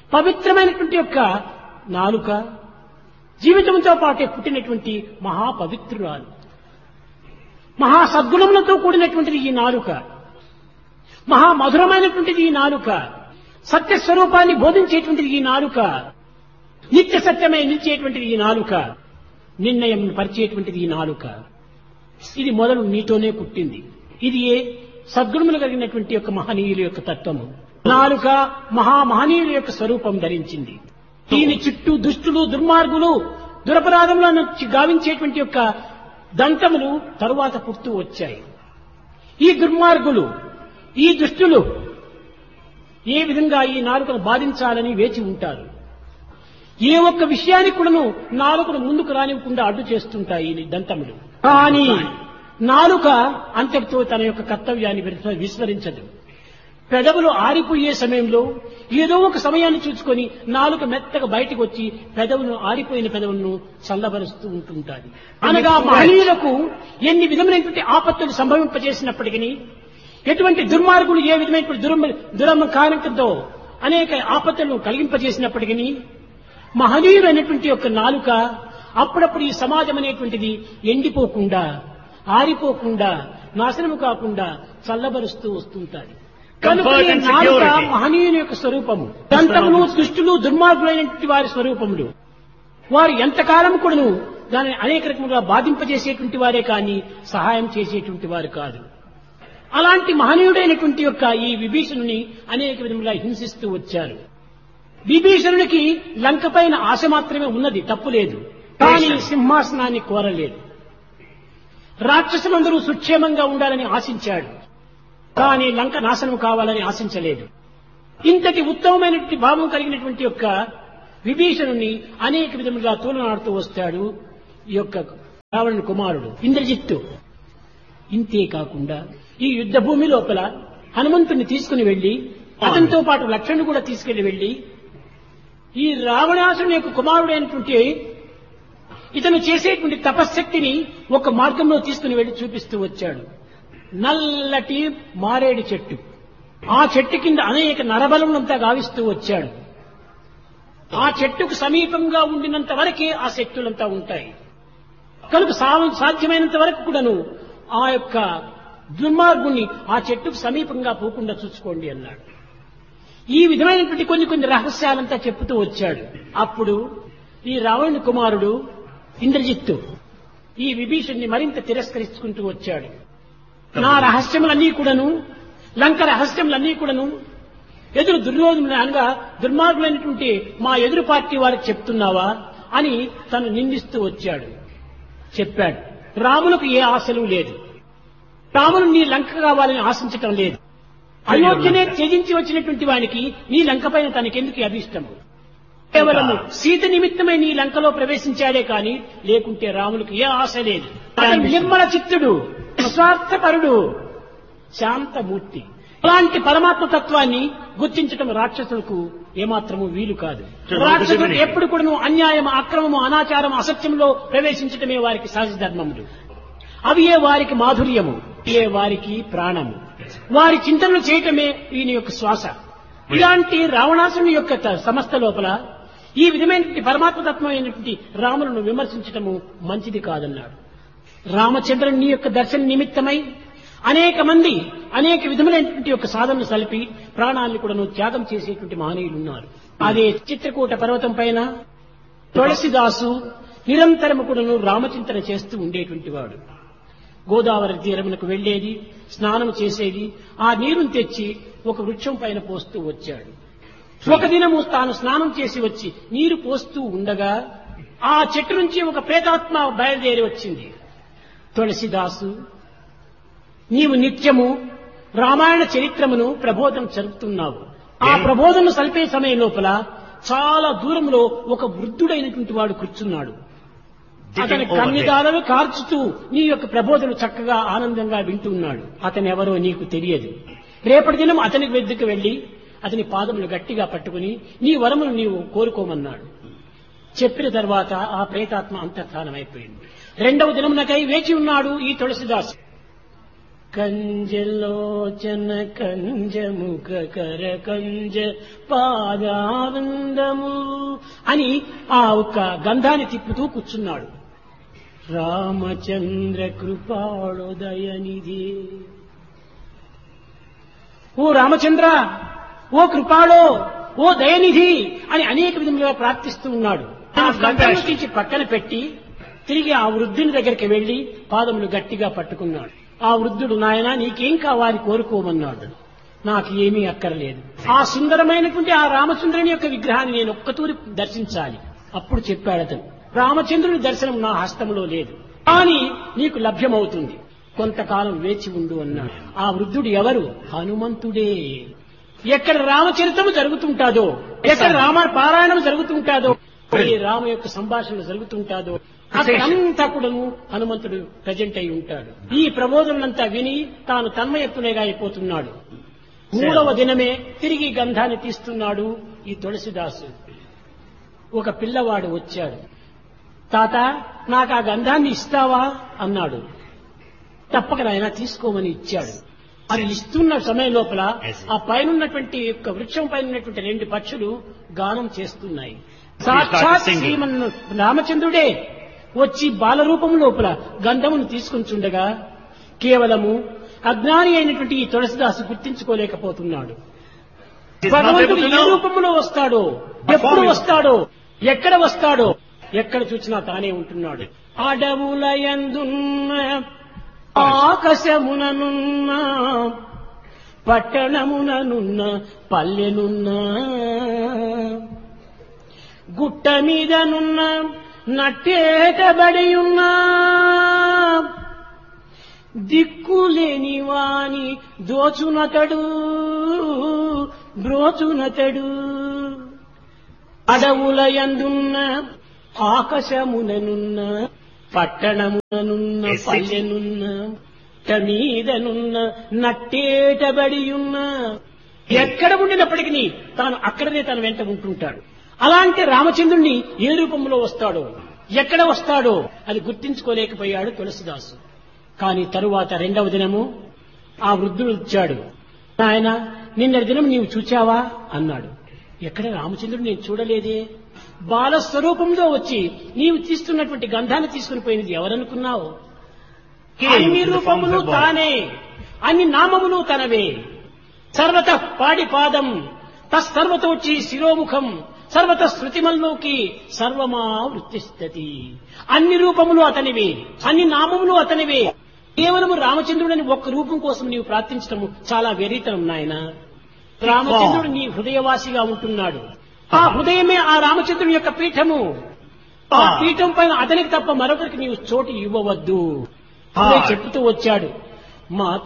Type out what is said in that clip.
పవిత్రమైనటువంటి యొక్క నాలుక జీవితంతో పాటే పుట్టినటువంటి మహాపవిత్రురాలు మహా సద్గుణములతో కూడినటువంటిది ఈ నాలుక మహా మధురమైనటువంటిది ఈ నాలుక సత్య స్వరూపాన్ని బోధించేటువంటిది ఈ నాలుక నిత్య సత్యమై నిలిచేటువంటిది ఈ నాలుక నిర్ణయం పరిచేటువంటిది ఈ నాలుక ఇది మొదలు నీతోనే పుట్టింది ఇది ఏ సద్గుణములు కలిగినటువంటి యొక్క మహనీయుల యొక్క తత్వము నాలుక మహా మహనీయుల యొక్క స్వరూపం ధరించింది దీని చుట్టూ దుష్టులు దుర్మార్గులు దురపరాధములను చి- గావించేటువంటి యొక్క దంతములు తరువాత పుడుతూ వచ్చాయి ఈ దుర్మార్గులు ఈ దుష్టులు ఏ విధంగా ఈ నాలుకను బాధించాలని వేచి ఉంటారు ఏ ఒక్క విషయానికి కూడాను నాలుకను ముందుకు రానివ్వకుండా అడ్డు చేస్తుంటాయి ఈ దంతములు కానీ నాలుక అంతటితో తన యొక్క కర్తవ్యాన్ని విస్మ- విస్మరించదు పెదవులు ఆరిపోయే సమయంలో ఏదో ఒక సమయాన్ని చూసుకొని నాలుక మెత్తగా బయటకు వచ్చి పెదవులను ఆరిపోయిన పెదవులను చల్లబరుస్తూ ఉంటుంటాది అనగా మహనీయులకు ఎన్ని విధమైనటువంటి ఆపత్తులు సంభవింపజేసినప్పటికీ ఎటువంటి దుర్మార్గులు ఏ విధమైనటువంటి దురమ దురమ కారణంతో అనేక ఆపత్తులను కలిగింపజేసినప్పటికీ మహనీయులైనటువంటి యొక్క నాలుక అప్పుడప్పుడు ఈ సమాజం అనేటువంటిది ఎండిపోకుండా ఆరిపోకుండా నాశనము కాకుండా చల్లబరుస్తూ వస్తుంటాది కనుక Comfort ఈ and నాలుక security. మహనీయుని యొక్క స్వరూపము దంతములు దుష్టులు దుర్మార్గులైనటువంటి వారి స్వరూపములు వారు ఎంతకాలం కూడాను దానిని అనేక రకములుగా బాధింపజేసేటువంటి వారే కానీ సహాయం చేసేటువంటి వారు కాదు అలాంటి మహనీయుడైనటువంటి యొక్క ఈ విభీషణుని అనేక విధములుగా హింసిస్తూ వచ్చారు విభీషణునికి లంక పైన ఆశ మాత్రమే ఉన్నది తప్పు లేదు కానీ సింహాసనాన్ని కోరలేదు రాక్షసులందరూ సుక్షేమంగా ఉండాలని ఆశించాడు కానీ లంక నాశనం కావాలని ఆశించలేదు ఇంతటి ఉత్తమమైనటువంటి భావం కలిగినటువంటి యొక్క విభీషణుని అనేక విధములుగా తూలనాడుతూ వస్తాడు ఈ యొక్క రావణుని కుమారుడు ఇంద్రజిత్తు ఇంతే కాకుండా ఈ యుద్ధ భూమి లోపల హనుమంతుని తీసుకుని వెళ్లి అతనితో పాటు లక్ష్మణుని కూడా తీసుకెళ్లి వెళ్లి ఈ రావణాసుని యొక్క కుమారుడైనటువంటి ఇతను చేసేటువంటి తపశ్శక్తిని ఒక మార్గంలో తీసుకుని వెళ్లి చూపిస్తూ వచ్చాడు నల్లటి మారేడు చెట్టు ఆ చెట్టు కింద అనేక నరబలములంతా గావిస్తూ వచ్చాడు ఆ చెట్టుకు సమీపంగా ఉండినంత వరకే ఆ శక్తులంతా ఉంటాయి కనుక సా- సాధ్యమైనంత వరకు కూడాను ఆ యొక్క దుర్మార్గుణ్ణి ఆ చెట్టుకు సమీపంగా పోకుండా చూసుకోండి అన్నాడు ఈ విధమైనటువంటి కొన్ని కొన్ని రహస్యాలంతా చెప్పుతూ వచ్చాడు అప్పుడు ఈ రావణుని కుమారుడు ఇంద్రజిత్తు ఈ విభీషణ్ణి మరింత తిరస్కరించుకుంటూ వచ్చాడు నా రహస్యములన్నీ కూడాను లంక రహస్యములన్నీ కూడాను ఎదురు దుర్యోధనులు అనగా దుర్మార్గులైనటువంటి మా ఎదురు పార్టీ వారికి చెప్తున్నావా అని తను నిందిస్తూ వచ్చాడు చెప్పాడు రాములకు ఏ ఆశలు లేదు రాములు నీ లంక కావాలని ఆశించటం లేదు అయోధ్యనే త్యజించి వచ్చినటువంటి వానికి నీ లంక పైన తనకెందుకు అభిష్టము కేవలము సీత నిమిత్తమై నీ లంకలో ప్రవేశించాడే కాని లేకుంటే రాములకు ఏ ఆశ లేదు అతను నిర్మల చిత్తుడు నిస్వార్థపరుడు శాంతమూర్తి అలాంటి పరమాత్మ తత్వాన్ని గుర్తించటం రాక్షసులకు ఏమాత్రము వీలు కాదు రాక్షసులు ఎప్పుడు కూడా అన్యాయం అక్రమము అనాచారం అసత్యంలో ప్రవేశించటమే వారికి సహజ ధర్మములు అవి ఏ వారికి మాధుర్యము ఏ వారికి ప్రాణము వారి చింతనలు చేయటమే ఈయన యొక్క శ్వాస ఇలాంటి రావణాసుని యొక్క త- సంస్థ లోపల ఈ విధమైనటువంటి పరమాత్మతత్వమైనటువంటి రాములను విమర్శించటము మంచిది కాదన్నాడు రామచంద్రుని యొక్క దర్శన నిమిత్తమై అనేక మంది అనేక విధములైనటువంటి యొక్క సాధనలు సలిపి ప్రాణాలను కూడా త్యాగం చేసేటువంటి మహనీయులు ఉన్నారు అదే చిత్రకూట పర్వతం పైన తులసిదాసు నిరంతరము కూడాను రామచింతన చేస్తూ ఉండేటువంటి వాడు గోదావరి తీరమునకు వెళ్లేది స్నానం చేసేది ఆ నీరుని తెచ్చి ఒక వృక్షం పైన పోస్తూ వచ్చాడు ఒక దినము తాను స్నానం చేసి వచ్చి నీరు పోస్తూ ఉండగా ఆ చెట్టు నుంచి ఒక ప్రేతాత్మ బయలుదేరి వచ్చింది తులసిదాసు నీవు నిత్యము రామాయణ చరిత్రమును ప్రబోధం జరుపుతున్నావు ఆ ప్రబోధన సలిపే సమయం లోపల చాలా దూరంలో ఒక వృద్ధుడైనటువంటి వాడు కూర్చున్నాడు అతని Digging over కన్నిదాలను కార్చుతూ నీ యొక్క ప్రబోధన చక్కగా ఆనందంగా వింటున్నాడు అతను ఎవరో నీకు తెలియదు రేపటి దినం అతనికి వెద్దుకు వెళ్లి అతని పాదములు గట్టిగా పట్టుకుని నీ వరమును నీవు కోరుకోమన్నాడు చెప్పిన తర్వాత ఆ ప్రేతాత్మ అంతర్ధానమైపోయింది రెండవ దినమునకై వేచి ఉన్నాడు ఈ తులసిదాసు కంజలోచన కంజముఖ కర కంజ పాదానందము అని ఆ ఒక్క గంధాన్ని తిప్పుతూ కూర్చున్నాడు రామచంద్ర కృపాళోదయనిధి ఓ రామచంద్ర ఓ కృపాళో ఓ దయనిధి అని అనేక విధములుగా ప్రార్థిస్తూ ఉన్నాడు ఆ గంటను తీసి పక్కన పెట్టి తిరిగి ఆ వృద్ధుని దగ్గరికి వెళ్లి పాదములు గట్టిగా పట్టుకున్నాడు ఆ వృద్ధుడు నాయన నీకేం కావాలి కోరుకోమన్నాడు నాకు ఏమీ అక్కర్లేదు ఆ సుందరమైనటువంటి ఆ రామచంద్రుని యొక్క విగ్రహాన్ని నేను ఒక్కతూరి దర్శించాలి అప్పుడు చెప్పాడు అతను రామచంద్రుని దర్శనం నా హస్తంలో లేదు కానీ నీకు లభ్యమవుతుంది కొంతకాలం వేచి ఉండు అన్నాడు ఆ వృద్ధుడు ఎవరు హనుమంతుడే ఎక్కడ రామచరితము జరుగుతుంటాదో ఎక్కడ రామ పారాయణం జరుగుతుంటాదో ఈ రామ యొక్క సంభాషణ జరుగుతుంటాదో అక్కడంతా కూడాను హనుమంతుడు ప్రజెంట్ అయి ఉంటాడు ఈ ప్రబోధనంతా విని తాను తన్మయత్తునేగా అయిపోతున్నాడు మూడవ దినమే తిరిగి గంధాన్ని తీస్తున్నాడు ఈ తులసిదాసు ఒక పిల్లవాడు వచ్చాడు తాత నాకు ఆ గంధాన్ని ఇస్తావా అన్నాడు తప్పక నాయన తీసుకోమని ఇచ్చాడు అది ఇస్తున్న సమయం లోపల ఆ పైన ఉన్నటువంటి యొక్క వృక్షం పైన ఉన్నటువంటి రెండు పక్షులు గానం చేస్తున్నాయి సాక్షాత్ శ్రీమన్ రామచంద్రుడే వచ్చి బాలరూపం లోపల గంధమును తీసుకుని చుండగా కేవలము అజ్ఞాని అయినటువంటి ఈ తులసిదాసు గుర్తించుకోలేకపోతున్నాడు భగవంతుడు ఏ రూపంలో వస్తాడో ఎప్పుడు వస్తాడో ఎక్కడ వస్తాడో ఎక్కడ చూసినా తానే ఉంటున్నాడు అడవులయందున్న ఆకాశముననున్న పట్టణముననున్న పల్లెనున్న గుట్ట మీదనున్న నట్టేటబడి ఉన్నా దిక్కులేని వాని దోచునతడు బ్రోచునతడు అడవులయందున్న ఆకాశముననున్న పట్టణముననున్న పల్లెనున్న పుట్ట మీదనున్న నట్టేటబడియున్న ఎక్కడ ఉండినప్పటికీ తాను అక్కడనే తన వెంట ఉంటుంటాడు అలాంటి రామచంద్రుణ్ణి ఏ రూపంలో వస్తాడో ఎక్కడ వస్తాడో అది గుర్తించుకోలేకపోయాడు తులసిదాసు కాని తరువాత రెండవ దినము ఆ వృద్ధుడు వచ్చాడు ఆయన నిన్న దినం నీవు చూచావా అన్నాడు ఎక్కడ రామచంద్రుడు నేను చూడలేదే బాల స్వరూపంలో వచ్చి నీవు తీస్తున్నటువంటి గంధాన్ని తీసుకుని పోయినది ఎవరనుకున్నావు అన్ని రూపములు తానే అన్ని నామములు తనవే సర్వత పాడి పాదం తస్సర్వతోచి శిరోముఖం సర్వత శృతిమల్లోకి సర్వమా వృత్తిస్తతి అన్ని రూపములు అతనివే అన్ని నామములు అతనివే కేవలము రామచంద్రుడని ఒక్క రూపం కోసం నీవు ప్రార్థించటము చాలా వెరీతనం నాయన రామచంద్రుడు నీ హృదయవాసిగా ఉంటున్నాడు ఆ హృదయమే ఆ రామచంద్రుని యొక్క పీఠము ఆ పీఠం పైన అతనికి తప్ప మరొకరికి నీవు చోటు ఇవ్వవద్దు అదే చెప్తూ వచ్చాడు మాత